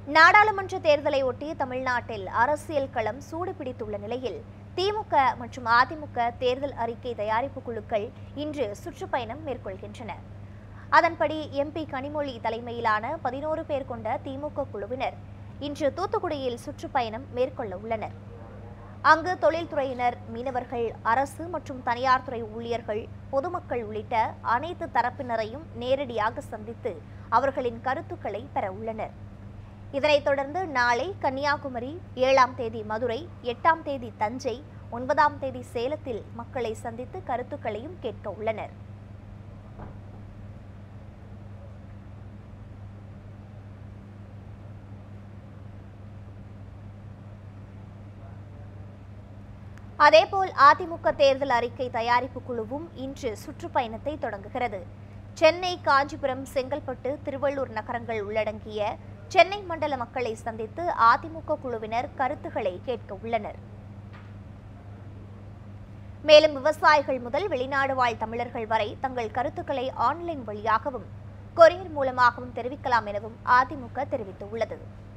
நாடாளுமன்ற தேர்தலை ஒட்டி தமிழ்நாட்டில் அரசியல் களம் சூடுபிடித்துள்ள நிலையில் திமுக மற்றும் அதிமுக தேர்தல் அறிக்கை தயாரிப்பு குழுக்கள் இன்று சுற்றுப்பயணம் மேற்கொள்கின்றன அதன்படி எம்பி கனிமொழி தலைமையிலான பதினோரு பேர் கொண்ட திமுக குழுவினர் இன்று தூத்துக்குடியில் சுற்றுப்பயணம் மேற்கொள்ள உள்ளனர் அங்கு தொழில்துறையினர் மீனவர்கள் அரசு மற்றும் தனியார் துறை ஊழியர்கள் பொதுமக்கள் உள்ளிட்ட அனைத்து தரப்பினரையும் நேரடியாக சந்தித்து அவர்களின் கருத்துக்களை பெற உள்ளனர் இதனைத் தொடர்ந்து நாளை கன்னியாகுமரி ஏழாம் தேதி மதுரை எட்டாம் தேதி தஞ்சை ஒன்பதாம் தேதி சேலத்தில் மக்களை சந்தித்து கருத்துக்களையும் கேட்க உள்ளனர் அதேபோல் அதிமுக தேர்தல் அறிக்கை தயாரிப்பு குழுவும் இன்று சுற்றுப்பயணத்தை தொடங்குகிறது சென்னை காஞ்சிபுரம் செங்கல்பட்டு திருவள்ளூர் நகரங்கள் உள்ளடங்கிய சென்னை மண்டல மக்களை சந்தித்து அதிமுக குழுவினர் கருத்துக்களை கேட்க உள்ளனர் மேலும் விவசாயிகள் முதல் வெளிநாடு வாழ் தமிழர்கள் வரை தங்கள் கருத்துக்களை ஆன்லைன் வழியாகவும் கொரியர் மூலமாகவும் தெரிவிக்கலாம் எனவும் அதிமுக தெரிவித்துள்ளது